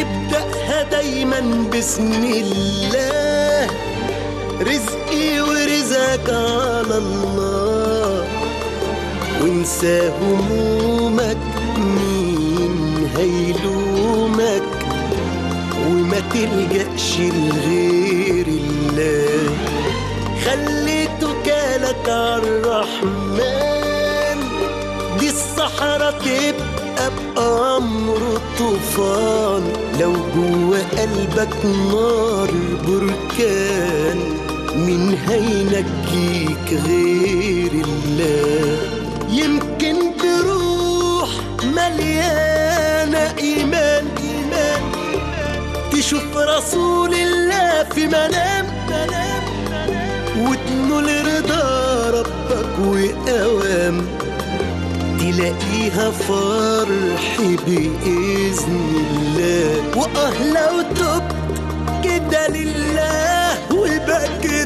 ابدأها دايما بسم الله رزقي ورزقك على الله وانسى همومك مين هيلومك وما تلجأش لغير الله خلي توكالك عالرحمن دي الصحراء تبقى بأمر طوفان لو جوا قلبك نار بركان مين هينجيك غير الله يمكن تروح مليانة إيمان إيمان تشوف رسول الله في منام منام وتنول رضا ربك وأوام تلاقيها فرح بإذن الله وآه لو تبت كده لله وبكت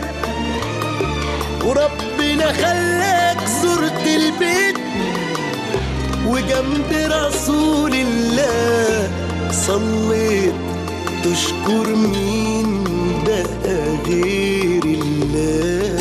وربنا خلاك زرت البيت وجنب رسول الله صليت تشكر مين بقى غير الله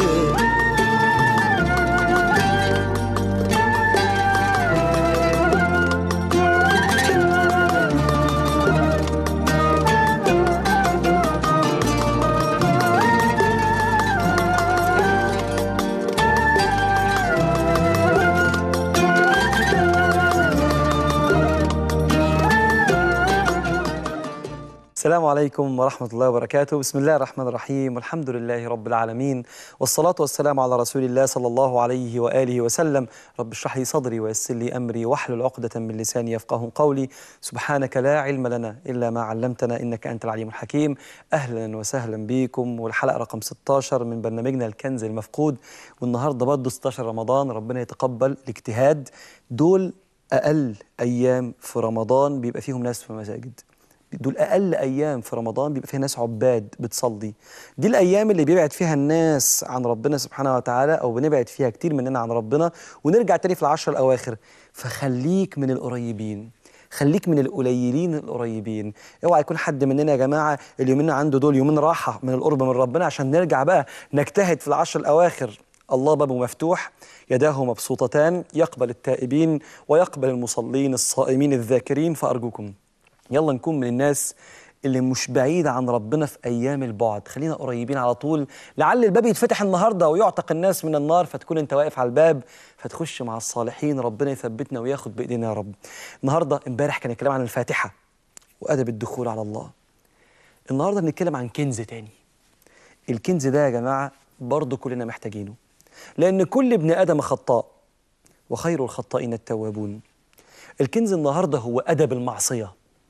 السلام عليكم ورحمة الله وبركاته بسم الله الرحمن الرحيم والحمد لله رب العالمين والصلاة والسلام على رسول الله صلى الله عليه وآله وسلم رب اشرح لي صدري ويسر لي أمري واحلل عقدة من لساني يفقه قولي سبحانك لا علم لنا إلا ما علمتنا إنك أنت العليم الحكيم أهلا وسهلا بكم والحلقة رقم 16 من برنامجنا الكنز المفقود والنهاردة برضه 16 رمضان ربنا يتقبل الاجتهاد دول أقل أيام في رمضان بيبقى فيهم ناس في مساجد دول اقل ايام في رمضان بيبقى فيها ناس عباد بتصلي دي الايام اللي بيبعد فيها الناس عن ربنا سبحانه وتعالى او بنبعد فيها كتير مننا عن ربنا ونرجع تاني في العشر الاواخر فخليك من القريبين خليك من القليلين القريبين اوعى يكون حد مننا يا جماعه اليومين عنده دول يومين راحه من القرب من ربنا عشان نرجع بقى نجتهد في العشر الاواخر الله بابه مفتوح يداه مبسوطتان يقبل التائبين ويقبل المصلين الصائمين الذاكرين فارجوكم يلا نكون من الناس اللي مش بعيدة عن ربنا في أيام البعد خلينا قريبين على طول لعل الباب يتفتح النهاردة ويعتق الناس من النار فتكون أنت واقف على الباب فتخش مع الصالحين ربنا يثبتنا وياخد بإيدينا يا رب النهاردة امبارح كان الكلام عن الفاتحة وأدب الدخول على الله النهاردة بنتكلم عن كنز تاني الكنز ده يا جماعة برضه كلنا محتاجينه لأن كل ابن آدم خطاء وخير الخطائين التوابون الكنز النهاردة هو أدب المعصية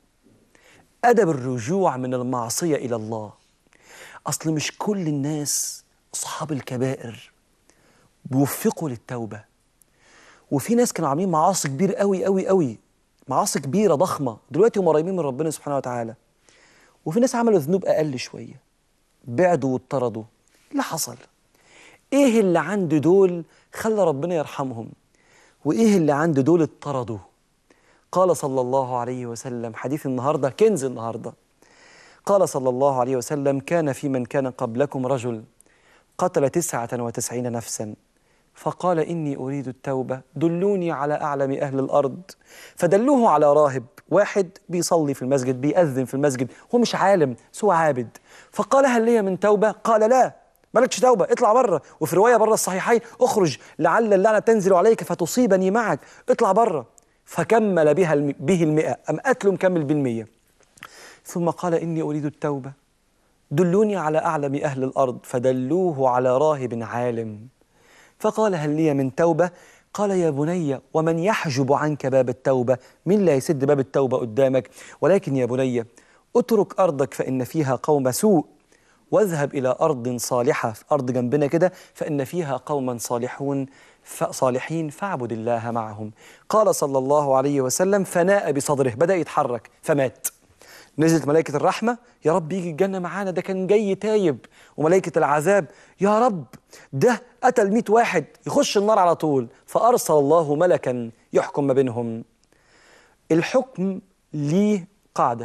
أدب الرجوع من المعصية إلى الله أصل مش كل الناس أصحاب الكبائر بيوفقوا للتوبة وفي ناس كانوا عاملين معاصي كبير قوي قوي قوي معاصي كبيرة ضخمة دلوقتي هم قريبين من ربنا سبحانه وتعالى وفي ناس عملوا ذنوب أقل شوية بعدوا واضطردوا اللي حصل إيه اللي عند دول خلى ربنا يرحمهم وإيه اللي عند دول اضطردوا قال صلى الله عليه وسلم حديث النهارده كنز النهارده قال صلى الله عليه وسلم كان في من كان قبلكم رجل قتل تسعة وتسعين نفسا فقال إني أريد التوبة دلوني على أعلم أهل الأرض فدلوه على راهب واحد بيصلي في المسجد بيأذن في المسجد هو مش عالم سوى عابد فقال هل لي من توبة قال لا مالكش توبة اطلع بره وفي رواية بره الصحيحين اخرج لعل اللعنة تنزل عليك فتصيبني معك اطلع بره فكمل بها الم... به المئة أم قتله مكمل بالمية ثم قال إني أريد التوبة دلوني على أعلم أهل الأرض فدلوه على راهب عالم فقال هل لي من توبة قال يا بني ومن يحجب عنك باب التوبة من لا يسد باب التوبة قدامك ولكن يا بني اترك أرضك فإن فيها قوم سوء واذهب إلى أرض صالحة في أرض جنبنا كده فإن فيها قوما صالحون صالحين فاعبد الله معهم قال صلى الله عليه وسلم فناء بصدره بدأ يتحرك فمات نزلت ملائكة الرحمة يا رب يجي الجنة معانا ده كان جاي تايب وملائكة العذاب يا رب ده قتل مئة واحد يخش النار على طول فأرسل الله ملكا يحكم ما بينهم الحكم ليه قاعدة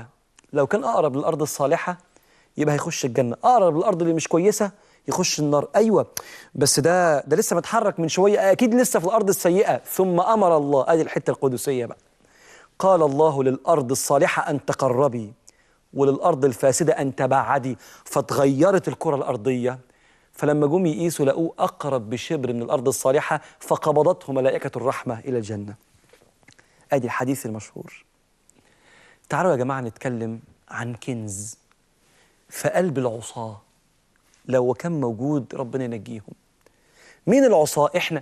لو كان اقرب للارض الصالحه يبقى هيخش الجنه اقرب للارض اللي مش كويسه يخش النار ايوه بس ده ده لسه متحرك من شويه اكيد لسه في الارض السيئه ثم امر الله ادي الحته القدسيه بقى قال الله للارض الصالحه ان تقربي وللارض الفاسده ان تبعدي فتغيرت الكره الارضيه فلما جم يقيسوا لقوه اقرب بشبر من الارض الصالحه فقبضته ملائكه الرحمه الى الجنه ادي الحديث المشهور تعالوا يا جماعه نتكلم عن كنز في قلب العصاه لو كان موجود ربنا ينجيهم مين العصاه احنا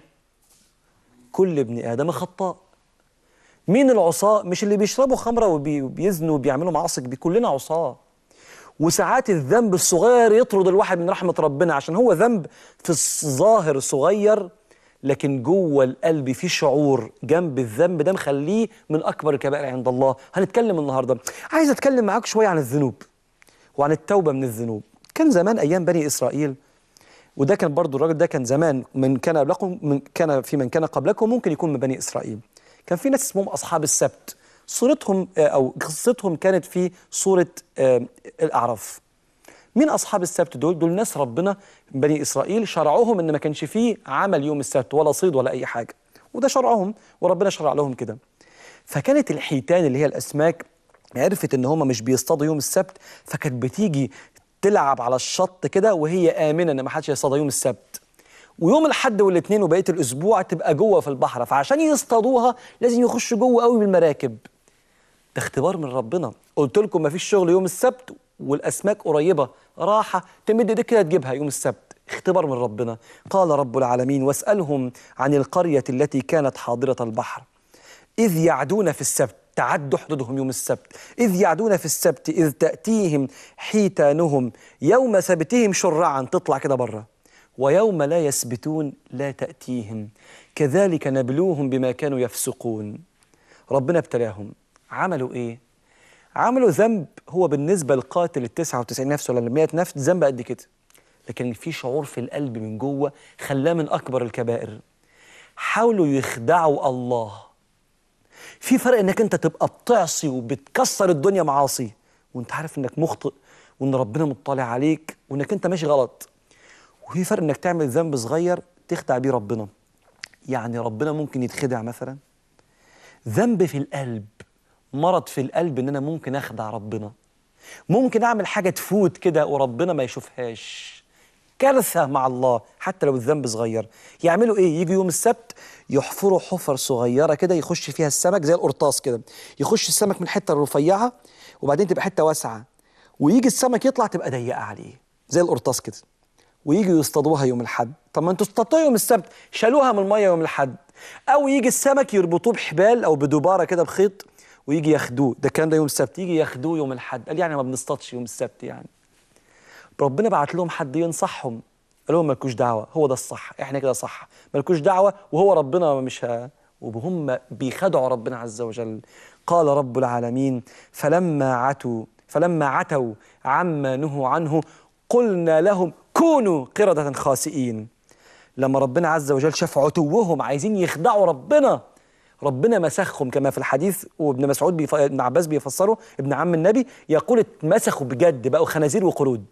كل ابن ادم خطاء مين العصاه مش اللي بيشربوا خمره وبي- وبيزنوا وبيعملوا معاصي كبيرة. كلنا عصاه وساعات الذنب الصغير يطرد الواحد من رحمه ربنا عشان هو ذنب في الظاهر صغير لكن جوه القلب في شعور جنب الذنب ده مخليه من اكبر الكبائر عند الله هنتكلم النهارده عايز اتكلم معاك شويه عن الذنوب وعن التوبه من الذنوب كان زمان ايام بني اسرائيل وده كان برضو الراجل ده كان زمان من كان قبلكم من كان في من كان قبلكم ممكن يكون من بني اسرائيل كان في ناس اسمهم اصحاب السبت صورتهم آه، او قصتهم كانت في سوره آه، الاعراف مين اصحاب السبت دول دول ناس ربنا بني اسرائيل شرعوهم ان ما كانش فيه عمل يوم السبت ولا صيد ولا اي حاجه وده شرعهم وربنا شرع لهم كده فكانت الحيتان اللي هي الاسماك عرفت ان هم مش بيصطادوا يوم السبت فكانت بتيجي تلعب على الشط كده وهي امنه ان ما حدش يصطادها يوم السبت ويوم الاحد والاثنين وبقيه الاسبوع تبقى جوه في البحر فعشان يصطادوها لازم يخشوا جوه قوي بالمراكب ده اختبار من ربنا قلت لكم مفيش شغل يوم السبت والاسماك قريبه راحه تمد ايديك كده تجيبها يوم السبت اختبار من ربنا قال رب العالمين واسالهم عن القريه التي كانت حاضره البحر إذ يعدون في السبت تعدوا حدودهم يوم السبت إذ يعدون في السبت إذ تأتيهم حيتانهم يوم سبتهم شرعا تطلع كده بره ويوم لا يسبتون لا تأتيهم كذلك نبلوهم بما كانوا يفسقون ربنا ابتلاهم عملوا إيه؟ عملوا ذنب هو بالنسبة للقاتل ال 99 نفس ولا ال 100 نفس ذنب قد كده لكن في شعور في القلب من جوه خلاه من أكبر الكبائر حاولوا يخدعوا الله في فرق انك انت تبقى بتعصي وبتكسر الدنيا معاصي وانت عارف انك مخطئ وان ربنا مطلع عليك وانك انت ماشي غلط وفي فرق انك تعمل ذنب صغير تخدع بيه ربنا يعني ربنا ممكن يتخدع مثلا ذنب في القلب مرض في القلب ان انا ممكن اخدع ربنا ممكن اعمل حاجه تفوت كده وربنا ما يشوفهاش كارثه مع الله حتى لو الذنب صغير يعملوا ايه يجي يوم السبت يحفروا حفر صغيره كده يخش فيها السمك زي القرطاس كده يخش السمك من الحته الرفيعه وبعدين تبقى حته واسعه ويجي السمك يطلع تبقى ضيقه عليه زي القرطاس كده ويجوا يصطادوها يوم الحد طب ما انتوا اصطادتوها يوم السبت شالوها من الميه يوم الحد او يجي السمك يربطوه بحبال او بدباره كده بخيط ويجي ياخدوه ده الكلام ده يوم السبت يجي ياخدوه يوم الحد قال يعني ما بنصطادش يوم السبت يعني ربنا بعت لهم حد ينصحهم قال لهم مالكوش دعوه هو ده الصح احنا كده صح مالكوش دعوه وهو ربنا مش ه... وهم بيخدعوا ربنا عز وجل قال رب العالمين فلما عتوا فلما عتوا عما نهوا عنه قلنا لهم كونوا قردة خاسئين لما ربنا عز وجل شاف عتوهم عايزين يخدعوا ربنا ربنا مسخهم كما في الحديث وابن مسعود بيف... ابن عباس بيفسره ابن عم النبي يقول اتمسخوا بجد بقوا خنازير وقرود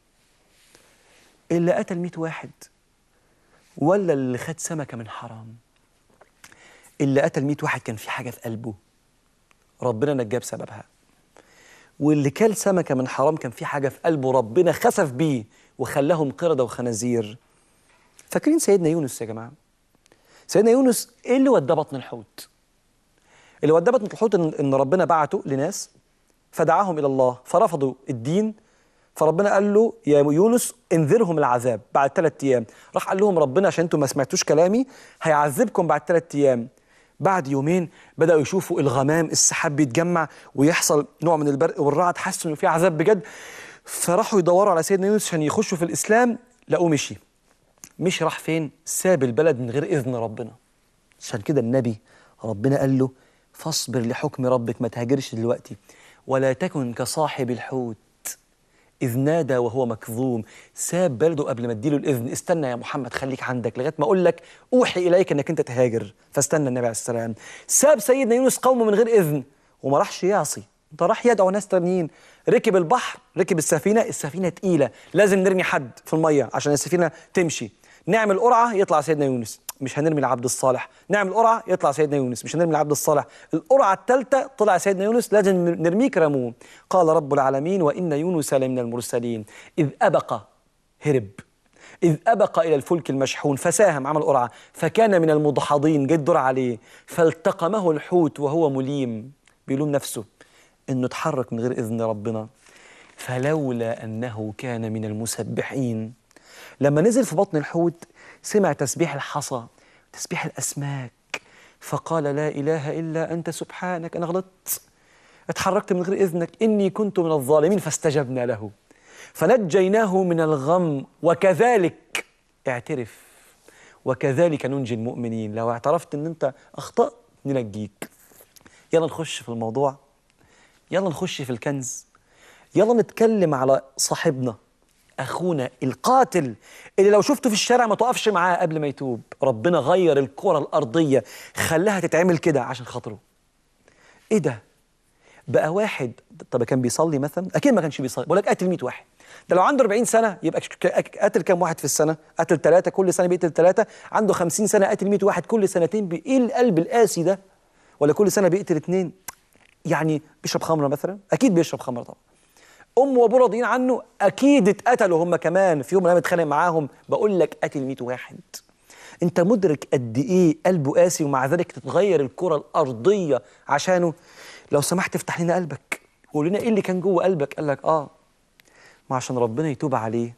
اللي قتل 100 واحد ولا اللي خد سمكة من حرام اللي قتل 100 واحد كان في حاجة في قلبه ربنا نجاه بسببها واللي كل سمكة من حرام كان في حاجة في قلبه ربنا خسف بيه وخلاهم قردة وخنازير فاكرين سيدنا يونس يا جماعة سيدنا يونس ايه اللي وداه بطن الحوت اللي وداه بطن الحوت ان إن ربنا بعته لناس فدعاهم الى الله فرفضوا الدين فربنا قال له يا يونس انذرهم العذاب بعد ثلاث ايام راح قال لهم ربنا عشان انتم ما سمعتوش كلامي هيعذبكم بعد ثلاث ايام بعد يومين بداوا يشوفوا الغمام السحاب بيتجمع ويحصل نوع من البرق والرعد حسوا انه في عذاب بجد فراحوا يدوروا على سيدنا يونس عشان يخشوا في الاسلام لقوه مشي مش راح فين ساب البلد من غير اذن ربنا عشان كده النبي ربنا قال له فاصبر لحكم ربك ما تهاجرش دلوقتي ولا تكن كصاحب الحوت إذ نادى وهو مكظوم ساب بلده قبل ما اديله الإذن استنى يا محمد خليك عندك لغاية ما أقول لك أوحي إليك إنك أنت تهاجر فاستنى النبي عليه السلام ساب سيدنا يونس قومه من غير إذن وما راحش يعصي ده راح يدعو ناس تانيين ركب البحر ركب السفينه السفينه تقيله لازم نرمي حد في الميه عشان السفينه تمشي نعمل قرعه يطلع سيدنا يونس مش هنرمي العبد الصالح نعمل قرعه يطلع سيدنا يونس مش هنرمي العبد الصالح القرعه الثالثه طلع سيدنا يونس لازم نرميك رموه قال رب العالمين وان يونس لمن المرسلين اذ ابق هرب إذ أبق إلى الفلك المشحون فساهم عمل قرعة فكان من المدحضين جد دور عليه فالتقمه الحوت وهو مليم بيلوم نفسه إنه اتحرك من غير إذن ربنا فلولا أنه كان من المسبحين لما نزل في بطن الحوت سمع تسبيح الحصى تسبيح الأسماك فقال لا إله إلا أنت سبحانك أنا غلطت اتحركت من غير إذنك إني كنت من الظالمين فاستجبنا له فنجيناه من الغم وكذلك اعترف وكذلك ننجي المؤمنين لو اعترفت ان انت اخطأت ننجيك يلا نخش في الموضوع يلا نخش في الكنز يلا نتكلم على صاحبنا اخونا القاتل اللي لو شفته في الشارع ما تقفش معاه قبل ما يتوب ربنا غير الكرة الأرضية خلاها تتعمل كده عشان خاطره ايه ده بقى واحد طب كان بيصلي مثلا اكيد ما كانش بيصلي بقول لك قتل 100 واحد ده لو عنده 40 سنه يبقى قتل كام واحد في السنه قتل ثلاثه كل سنه بيقتل ثلاثه عنده 50 سنه قتل 100 واحد كل سنتين بايه القلب القاسي ده ولا كل سنه بيقتل اثنين يعني بيشرب خمره مثلا اكيد بيشرب خمره طبعا امه وابوه راضيين عنه اكيد اتقتلوا هم كمان في يوم من الايام اتخانق معاهم بقول لك قتل 100 واحد انت مدرك قد ايه قلبه قاسي ومع ذلك تتغير الكره الارضيه عشانه لو سمحت افتح لنا قلبك وقول لنا ايه اللي كان جوه قلبك قال لك اه ما عشان ربنا يتوب عليه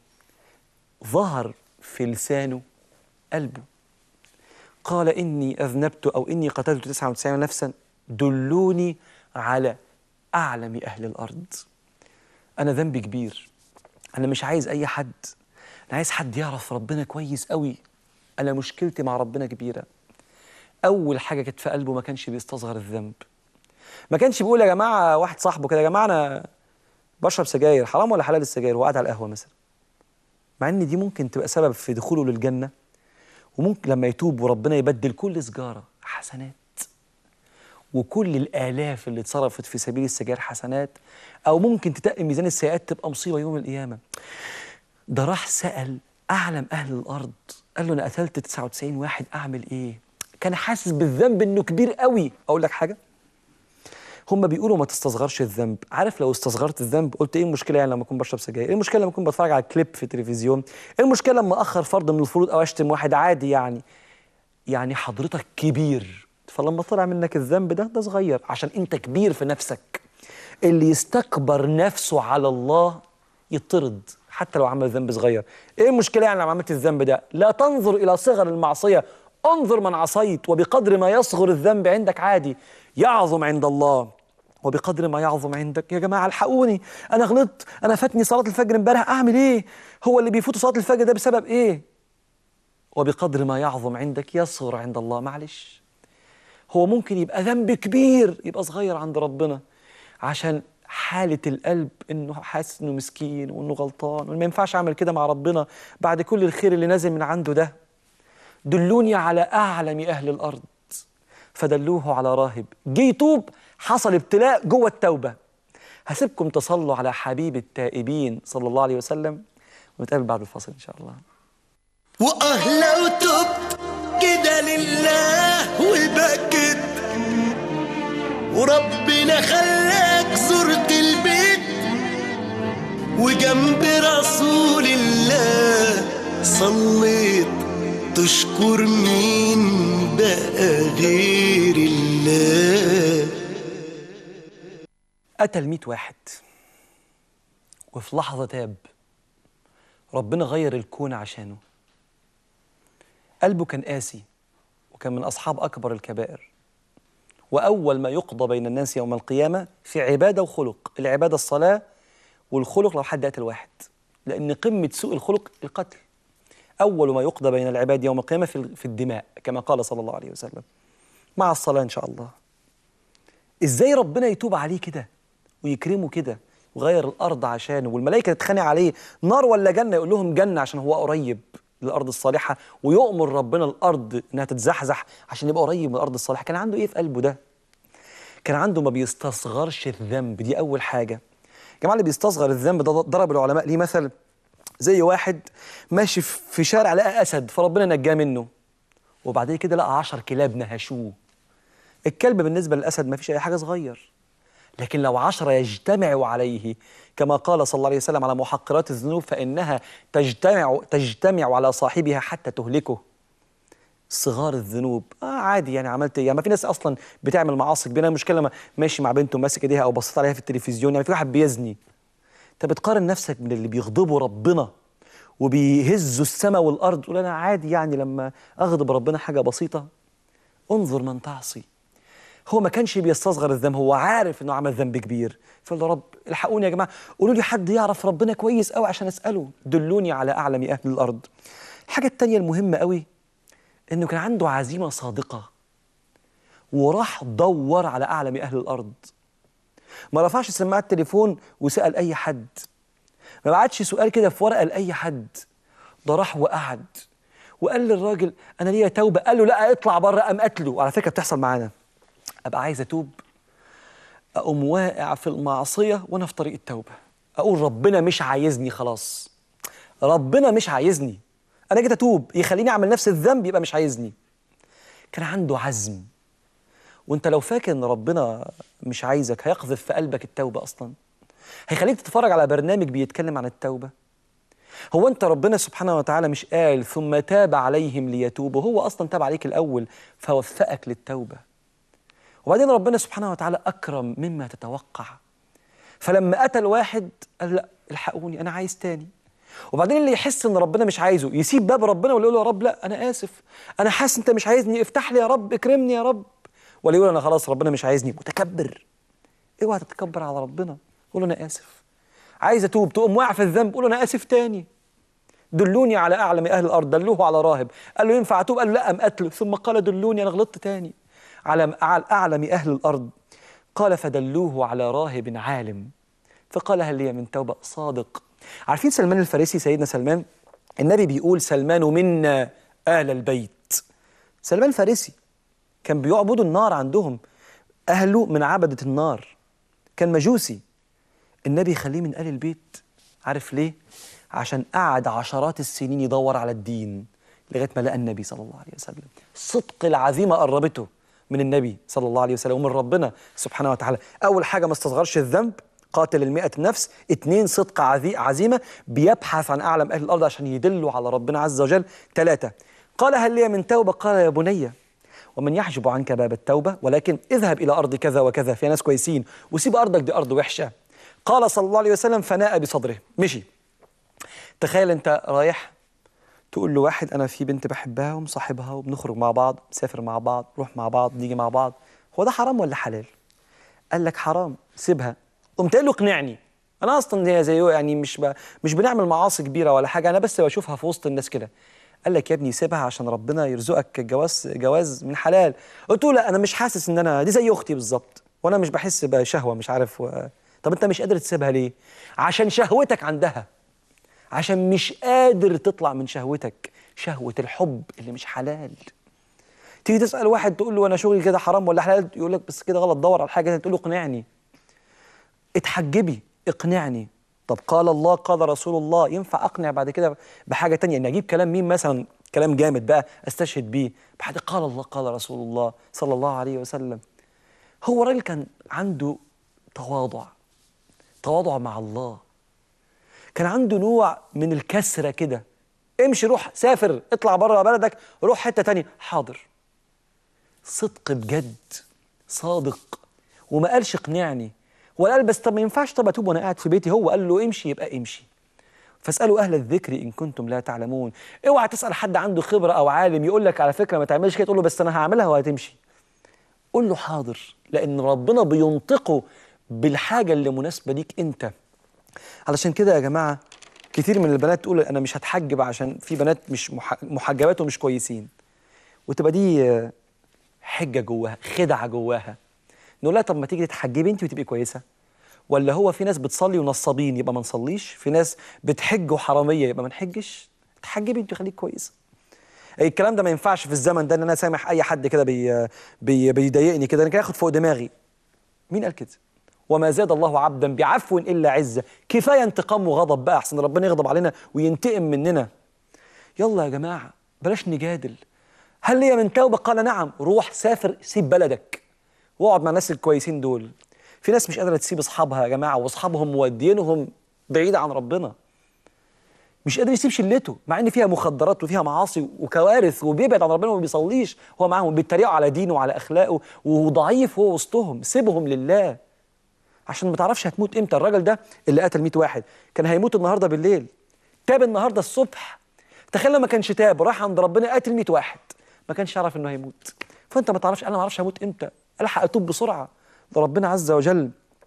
ظهر في لسانه قلبه قال إني أذنبت أو إني قتلت 99 نفسا دلوني على أعلم أهل الأرض أنا ذنبي كبير أنا مش عايز أي حد أنا عايز حد يعرف ربنا كويس قوي أنا مشكلتي مع ربنا كبيرة أول حاجة كانت في قلبه ما كانش بيستصغر الذنب ما كانش بيقول يا جماعة واحد صاحبه كده يا جماعة أنا بشرب سجاير حرام ولا حلال السجاير وقاعد على القهوه مثلا مع ان دي ممكن تبقى سبب في دخوله للجنه وممكن لما يتوب وربنا يبدل كل سجاره حسنات وكل الالاف اللي اتصرفت في سبيل السجاير حسنات او ممكن تتقي ميزان السيئات تبقى مصيبه يوم القيامه ده راح سال اعلم اهل الارض قال له انا قتلت 99 واحد اعمل ايه كان حاسس بالذنب انه كبير قوي اقول لك حاجه هم بيقولوا ما تستصغرش الذنب عارف لو استصغرت الذنب قلت ايه المشكله يعني لما اكون بشرب سجاير ايه المشكله لما اكون بتفرج على كليب في التلفزيون ايه المشكله لما اخر فرض من الفروض او اشتم واحد عادي يعني يعني حضرتك كبير فلما طلع منك الذنب ده ده صغير عشان انت كبير في نفسك اللي يستكبر نفسه على الله يطرد حتى لو عمل ذنب صغير ايه المشكله يعني لما عملت الذنب ده لا تنظر الى صغر المعصيه انظر من عصيت وبقدر ما يصغر الذنب عندك عادي يعظم عند الله وبقدر ما يعظم عندك يا جماعه الحقوني انا غلطت انا فاتني صلاه الفجر امبارح اعمل ايه هو اللي بيفوت صلاه الفجر ده بسبب ايه وبقدر ما يعظم عندك يصغر عند الله معلش هو ممكن يبقى ذنب كبير يبقى صغير عند ربنا عشان حالة القلب انه حاسس انه مسكين وانه غلطان وما ينفعش اعمل كده مع ربنا بعد كل الخير اللي نازل من عنده ده دلوني على اعلم اهل الارض فدلوه على راهب جه يتوب حصل ابتلاء جوه التوبه هسيبكم تصلوا على حبيب التائبين صلى الله عليه وسلم ونتقابل بعد الفاصل ان شاء الله واه لو تبت كده لله وبكت وربنا خلاك زرت البيت وجنب رسول الله صليت تشكر مين بقى غير الله قتل 100 واحد وفي لحظة تاب ربنا غير الكون عشانه قلبه كان قاسي وكان من أصحاب أكبر الكبائر وأول ما يقضى بين الناس يوم القيامة في عبادة وخلق العبادة الصلاة والخلق لو حد قتل واحد لأن قمة سوء الخلق القتل أول ما يقضى بين العباد يوم القيامة في في الدماء كما قال صلى الله عليه وسلم مع الصلاة إن شاء الله إزاي ربنا يتوب عليه كده ويكرمه كده وغير الأرض عشانه والملائكة تتخانق عليه نار ولا جنة يقول لهم جنة عشان هو قريب للأرض الصالحة ويؤمر ربنا الأرض إنها تتزحزح عشان يبقى قريب من الأرض الصالحة كان عنده إيه في قلبه ده كان عنده ما بيستصغرش الذنب دي اول حاجه الجماعه اللي بيستصغر الذنب ده ضرب العلماء ليه مثل زي واحد ماشي في شارع لقى اسد فربنا نجاه منه وبعدين كده لقى عشر كلاب نهشوه الكلب بالنسبه للاسد ما فيش اي حاجه صغير لكن لو عشرة يجتمعوا عليه كما قال صلى الله عليه وسلم على محقرات الذنوب فإنها تجتمع تجتمع على صاحبها حتى تهلكه صغار الذنوب آه عادي يعني عملت ايه يعني ما في ناس اصلا بتعمل معاصي كبيره المشكله لما ماشي مع بنته ماسك ايديها او بصيت عليها في التلفزيون يعني في واحد بيزني انت بتقارن نفسك من اللي بيغضبوا ربنا وبيهزوا السماء والارض تقول انا عادي يعني لما اغضب ربنا حاجه بسيطه انظر من تعصي هو ما كانش بيستصغر الذنب هو عارف انه عمل ذنب كبير فقال له رب الحقوني يا جماعه قولوا لي حد يعرف ربنا كويس قوي عشان اساله دلوني على اعلم اهل الارض الحاجه الثانيه المهمه قوي انه كان عنده عزيمه صادقه وراح دور على اعلم اهل الارض ما رفعش سماعه التليفون وسال اي حد ما بعتش سؤال كده في ورقه لاي حد ده راح وقعد وقال للراجل انا ليا توبه قال له لا اطلع بره قام قتله وعلى فكره بتحصل معانا ابقى عايز اتوب اقوم واقع في المعصيه وانا في طريق التوبه اقول ربنا مش عايزني خلاص ربنا مش عايزني انا جيت اتوب يخليني اعمل نفس الذنب يبقى مش عايزني كان عنده عزم وانت لو فاكر ان ربنا مش عايزك هيقذف في قلبك التوبه اصلا هيخليك تتفرج على برنامج بيتكلم عن التوبه هو انت ربنا سبحانه وتعالى مش قال ثم تاب عليهم ليتوبوا هو اصلا تاب عليك الاول فوفقك للتوبه وبعدين ربنا سبحانه وتعالى اكرم مما تتوقع فلما اتى الواحد قال لا الحقوني انا عايز تاني وبعدين اللي يحس ان ربنا مش عايزه يسيب باب ربنا ولا يقول له يا رب لا انا اسف انا حاسس انت مش عايزني افتح لي يا رب اكرمني يا رب ولا يقول انا خلاص ربنا مش عايزني متكبر اوعى تتكبر على ربنا قول له انا اسف عايز اتوب تقوم واقع في الذنب قول له انا اسف تاني دلوني على اعلم اهل الارض دلوه على راهب قال له ينفع اتوب قال له لا ام قتله ثم قال دلوني انا غلطت تاني على اعلم اهل الارض قال فدلوه على راهب عالم فقال هل لي من توبه صادق عارفين سلمان الفارسي سيدنا سلمان النبي بيقول سلمان منا اهل البيت سلمان الفارسي كان بيعبدوا النار عندهم اهله من عبده النار كان مجوسي النبي يخليه من آل البيت عارف ليه؟ عشان قعد عشرات السنين يدور على الدين لغايه ما لقى النبي صلى الله عليه وسلم صدق العزيمه قربته من النبي صلى الله عليه وسلم ومن ربنا سبحانه وتعالى اول حاجه ما استصغرش الذنب قاتل المئة النفس اتنين صدق عزيمة بيبحث عن أعلم أهل الأرض عشان يدلوا على ربنا عز وجل ثلاثة قال هل لي من توبة قال يا بني ومن يحجب عنك باب التوبة ولكن اذهب إلى أرض كذا وكذا في ناس كويسين وسيب أرضك دي أرض وحشة قال صلى الله عليه وسلم فناء بصدره مشي تخيل أنت رايح تقول له واحد أنا في بنت بحبها ومصاحبها وبنخرج مع بعض نسافر مع بعض نروح مع بعض نيجي مع بعض هو ده حرام ولا حلال؟ قال لك حرام سيبها قمت قايل له اقنعني انا اصلا هي زي يعني مش ب... مش بنعمل معاصي كبيره ولا حاجه انا بس بشوفها في وسط الناس كده قال لك يا ابني سيبها عشان ربنا يرزقك جواز جواز من حلال قلت له لا انا مش حاسس ان انا دي زي اختي بالظبط وانا مش بحس بشهوه مش عارف و... طب انت مش قادر تسيبها ليه عشان شهوتك عندها عشان مش قادر تطلع من شهوتك شهوه الحب اللي مش حلال تيجي تسال واحد تقول له انا شغلي كده حرام ولا حلال يقول لك بس كده غلط دور على حاجه تقول له اقنعني اتحجبي اقنعني طب قال الله قال رسول الله ينفع اقنع بعد كده بحاجه تانية ان اجيب كلام مين مثلا كلام جامد بقى استشهد بيه بعد قال الله قال رسول الله صلى الله عليه وسلم هو راجل كان عنده تواضع تواضع مع الله كان عنده نوع من الكسره كده امشي روح سافر اطلع بره بلدك روح حته تانية حاضر صدق بجد صادق وما قالش اقنعني ولا قال بس طب ما ينفعش طب اتوب وانا قاعد في بيتي هو قال له امشي يبقى امشي فاسالوا اهل الذكر ان كنتم لا تعلمون اوعى تسال حد عنده خبره او عالم يقول لك على فكره ما تعملش كده تقول له بس انا هعملها وهتمشي قول له حاضر لان ربنا بينطقه بالحاجه اللي مناسبه ليك انت علشان كده يا جماعه كتير من البنات تقول انا مش هتحجب عشان في بنات مش محجبات ومش كويسين وتبقى دي حجه جواها خدعه جواها نقول لها طب ما تيجي تتحجبي انت وتبقي كويسه ولا هو في ناس بتصلي ونصابين يبقى ما نصليش في ناس بتحج وحراميه يبقى ما نحجش تحجبي انت خليك كويسه الكلام ده ما ينفعش في الزمن ده ان انا سامح اي حد كده بي بي بيضايقني كده انا كده اخد فوق دماغي مين قال كده وما زاد الله عبدا بعفو الا عزه كفايه انتقام وغضب بقى احسن ربنا يغضب علينا وينتقم مننا يلا يا جماعه بلاش نجادل هل لي من توبه قال نعم روح سافر سيب بلدك واقعد مع الناس الكويسين دول في ناس مش قادره تسيب اصحابها يا جماعه واصحابهم مودينهم بعيد عن ربنا مش قادر يسيب شلته مع ان فيها مخدرات وفيها معاصي وكوارث وبيبعد عن ربنا وما بيصليش هو معاهم بيتريقوا على دينه وعلى اخلاقه وضعيف هو وسطهم سيبهم لله عشان ما تعرفش هتموت امتى الراجل ده اللي قتل 100 واحد كان هيموت النهارده بالليل تاب النهارده الصبح تخيل لو ما كانش تاب راح عند ربنا قتل 100 واحد ما كانش يعرف انه هيموت فانت ما تعرفش انا ما اعرفش هموت امتى الحق اتوب بسرعه ده ربنا عز وجل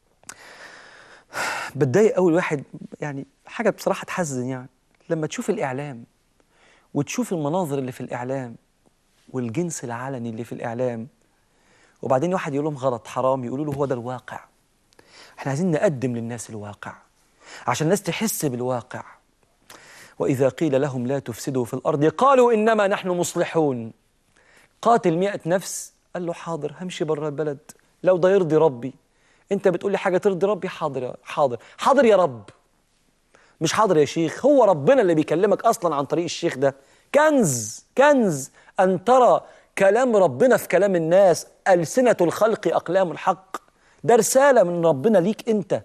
بتضايق قوي الواحد يعني حاجه بصراحه تحزن يعني لما تشوف الاعلام وتشوف المناظر اللي في الاعلام والجنس العلني اللي في الاعلام وبعدين واحد يقول لهم غلط حرام يقولوا له هو ده الواقع احنا عايزين نقدم للناس الواقع عشان الناس تحس بالواقع وإذا قيل لهم لا تفسدوا في الأرض قالوا إنما نحن مصلحون قاتل مئة نفس قال له حاضر همشي بره البلد لو ده يرضي ربي انت بتقول لي حاجة ترضي ربي حاضر حاضر حاضر يا رب مش حاضر يا شيخ هو ربنا اللي بيكلمك أصلا عن طريق الشيخ ده كنز كنز أن ترى كلام ربنا في كلام الناس ألسنة الخلق أقلام الحق ده رسالة من ربنا ليك أنت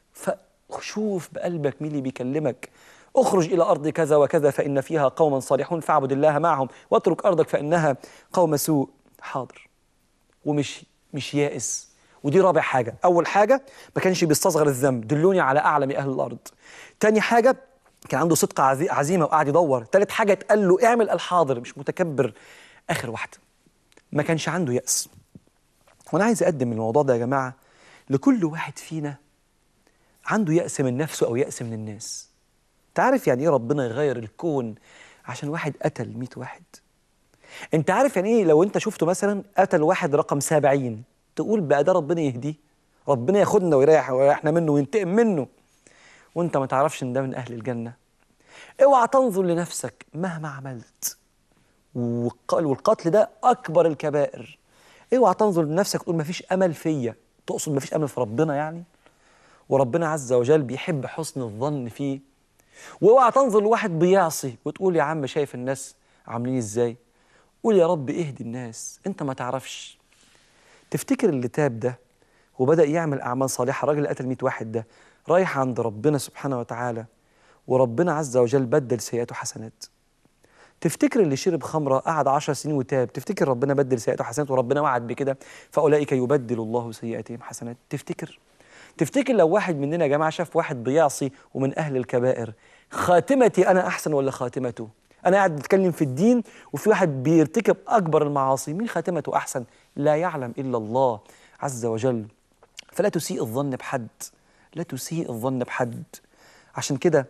فشوف بقلبك مين اللي بيكلمك اخرج إلى أرض كذا وكذا فإن فيها قوما صالحون فاعبد الله معهم واترك أرضك فإنها قوم سوء حاضر ومشي مش يائس ودي رابع حاجة أول حاجة ما كانش بيستصغر الذنب دلوني على أعلم أهل الأرض تاني حاجة كان عنده صدق عزي- عزيمة وقعد يدور تالت حاجة اتقال له اعمل الحاضر مش متكبر آخر واحدة ما كانش عنده يأس وانا عايز اقدم الموضوع ده يا جماعه لكل واحد فينا عنده يأس من نفسه او يأس من الناس انت عارف يعني ايه ربنا يغير الكون عشان واحد قتل 100 واحد انت عارف يعني ايه لو انت شفته مثلا قتل واحد رقم 70 تقول بقى ده ربنا يهديه ربنا ياخدنا ويريح ويريحنا منه وينتقم منه وانت ما تعرفش ان ده من اهل الجنه اوعى تنظر لنفسك مهما عملت والق- والقتل ده اكبر الكبائر اوعى تنظر لنفسك تقول مفيش امل فيا تقصد مفيش امل في ربنا يعني وربنا عز وجل بيحب حسن الظن فيه واوعى تنظر لواحد بيعصي وتقول يا عم شايف الناس عاملين ازاي قول يا رب اهدي الناس انت ما تعرفش تفتكر اللي تاب ده وبدأ يعمل أعمال صالحة الراجل اللي قتل 100 واحد ده رايح عند ربنا سبحانه وتعالى وربنا عز وجل بدل سيئاته حسنات تفتكر اللي شرب خمرة قعد عشر سنين وتاب تفتكر ربنا بدل سيئاته حسنات وربنا وعد بكده فأولئك يبدل الله سيئاتهم حسنات تفتكر تفتكر لو واحد مننا يا جماعة شاف واحد بيعصي ومن أهل الكبائر خاتمتي أنا أحسن ولا خاتمته أنا قاعد بتكلم في الدين وفي واحد بيرتكب أكبر المعاصي مين خاتمته أحسن لا يعلم إلا الله عز وجل فلا تسيء الظن بحد لا تسيء الظن بحد عشان كده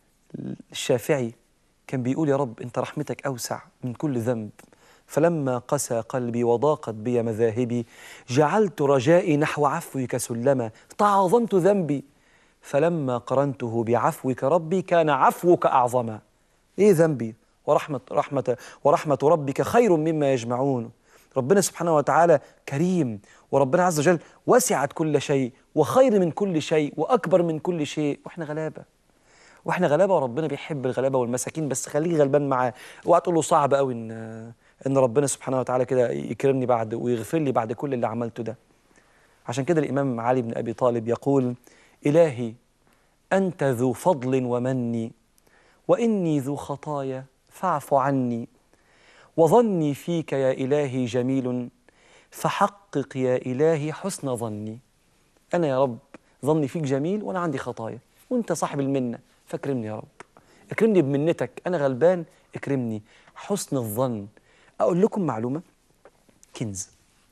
الشافعي كان بيقول يا رب انت رحمتك اوسع من كل ذنب فلما قسى قلبي وضاقت بي مذاهبي جعلت رجائي نحو عفوك سلما تعاظمت ذنبي فلما قرنته بعفوك ربي كان عفوك اعظما ايه ذنبي ورحمه رحمه ورحمه ربك خير مما يجمعون ربنا سبحانه وتعالى كريم وربنا عز وجل وسعت كل شيء وخير من كل شيء واكبر من كل شيء واحنا غلابه واحنا غلابه وربنا بيحب الغلابه والمساكين بس خليك غلبان معاه اوعى تقول له صعب قوي ان ان ربنا سبحانه وتعالى كده يكرمني بعد ويغفر لي بعد كل اللي عملته ده عشان كده الامام علي بن ابي طالب يقول الهي انت ذو فضل ومن واني ذو خطايا فاعف عني وظني فيك يا الهي جميل فحقق يا الهي حسن ظني انا يا رب ظني فيك جميل وانا عندي خطايا وانت صاحب المنه فاكرمني يا رب اكرمني بمنتك انا غلبان اكرمني حسن الظن اقول لكم معلومه كنز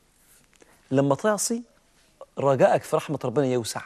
لما تعصي رجائك في رحمه ربنا يوسع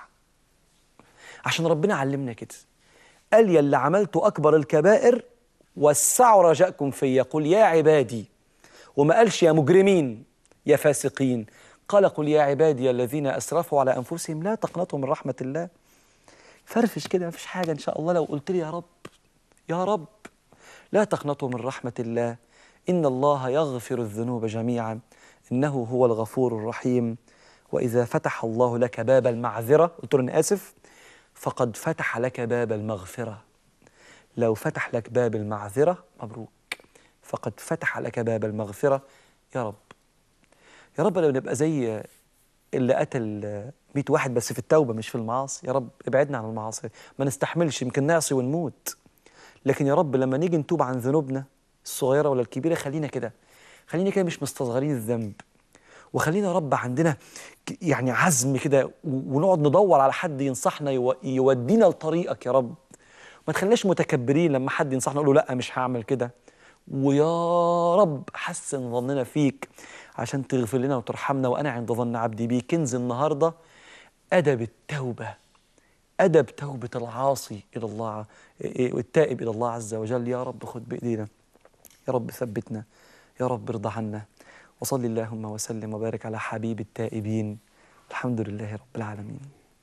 عشان ربنا علمنا كده قال يا اللي عملتوا اكبر الكبائر وسعوا رجاءكم فيا قل يا عبادي وما قالش يا مجرمين يا فاسقين قال قل يا عبادي الذين اسرفوا على انفسهم لا تقنطوا من رحمه الله فرفش كده مفيش حاجه ان شاء الله لو قلت لي يا رب يا رب لا تقنطوا من رحمه الله ان الله يغفر الذنوب جميعا انه هو الغفور الرحيم وإذا فتح الله لك باب المعذرة قلت له أنا آسف فقد فتح لك باب المغفرة لو فتح لك باب المعذرة مبروك فقد فتح لك باب المغفرة يا رب يا رب لو نبقى زي اللي قتل 100 واحد بس في التوبة مش في المعاصي يا رب ابعدنا عن المعاصي ما نستحملش يمكن نعصي ونموت لكن يا رب لما نيجي نتوب عن ذنوبنا الصغيرة ولا الكبيرة خلينا كده خلينا كده مش مستصغرين الذنب وخلينا يا رب عندنا ك- يعني عزم كده و- ونقعد ندور على حد ينصحنا يو- يودينا لطريقك يا رب ما تخليناش متكبرين لما حد ينصحنا نقول له لا مش هعمل كده ويا رب حسن ظننا فيك عشان تغفر لنا وترحمنا وانا عند ظن عبدي بي كنز النهارده ادب التوبه ادب توبه العاصي الى الله إيه، والتائب الى الله عز وجل يا رب خد بايدينا يا رب ثبتنا يا رب ارضى عنا وصل اللهم وسلم وبارك على حبيب التائبين الحمد لله رب العالمين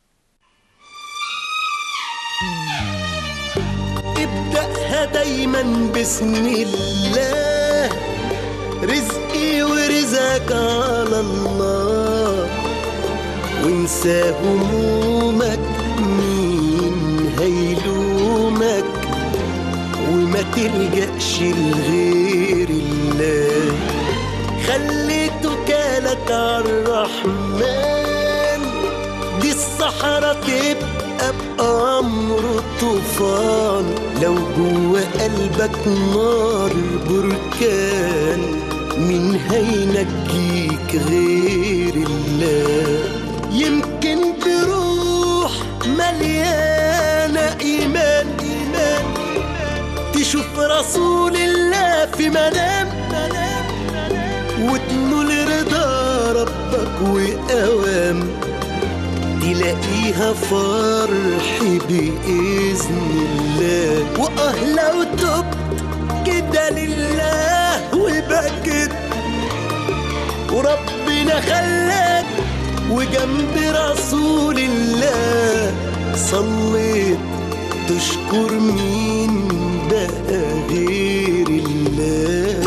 ابدأها دايما بسم الله رزقي ورزقك على الله وانسى همومك مين هيلومك وما تلجأش لغير الله خلي توكالك عالرحمن دي الصحراء تبقى بأمر طوفان لو جوا قلبك نار بركان مين هينجيك غير الله يمكن تروح مليانة إيمان إيمان تشوف رسول الله في منام وتنول رضا ربك وأوام تلاقيها فرح بإذن الله وآه لو تبت كده لله وبكت وربنا خلاك وجنب رسول الله صليت تشكر مين بقى غير الله